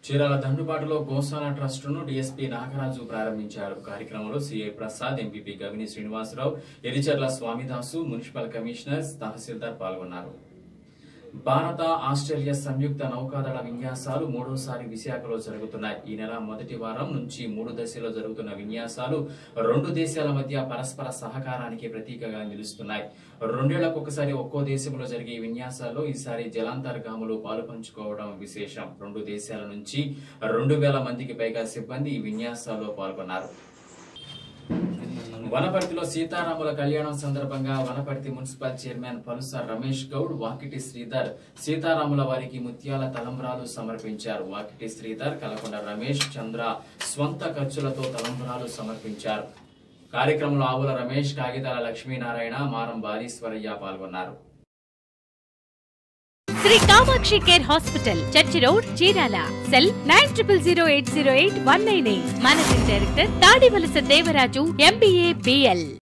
చీరాల దండుబాటులో గోశాల ట్రస్టును డీఎస్పీ నాగరాజు ప్రారంభించారు కార్యక్రమంలో CI Prasad MPP Gavini Srinivasa Rao Ericharla Swamidasu municipal commissioner తహసీల్దార్ పాల్గొన్నారు భారత ఆస్ట్రేలియా సంయుక్త నౌకాదళ విన్యాసాలు మూడోసారి విశాఖలో జరుగుతున్నాయి ఈ నెల మొదటి వారం నుంచి మూడు దశలో జరుగుతున్న విన్యాసాలు రెండు దేశాల మధ్య పరస్పర సహకారానికి ప్రతీకగా నిలుస్తున్నాయి రెండేళ్లకు ఒకసారి ఒక్కో దేశంలో జరిగే ఈ విన్యాసాల్లో ఈసారి జలాంతర్గాములు పాలు పంచుకోవడం విశేషం రెండు దేశాల నుంచి రెండు వేల మందికి పైగా సిబ్బంది ఈ విన్యాసాల్లో పాల్గొన్నారు వనపర్తిలో సీతారాముల కళ్యాణం సందర్భంగా వనపర్తి మున్సిపల్ చైర్మన్ పలుస రమేష్ గౌడ్ వాకిటి శ్రీధర్ సీతారాముల వారికి ముత్యాల తలంబ్రాలు సమర్పించారు వాకిటి శ్రీధర్ కలకొండ రమేష్ చంద్ర స్వంత ఖర్చులతో తలంబ్రాలు సమర్పించారు కార్యక్రమంలో ఆవుల రమేష్ కాగితాల లక్ష్మీనారాయణ మారం బారీశ్వరయ్య పాల్గొన్నారు Sri Kamakshi care hospital church road Chirala cell nine triple zero eight zero eight one nine eight managing director Tadivalasa Devaraju MBA BL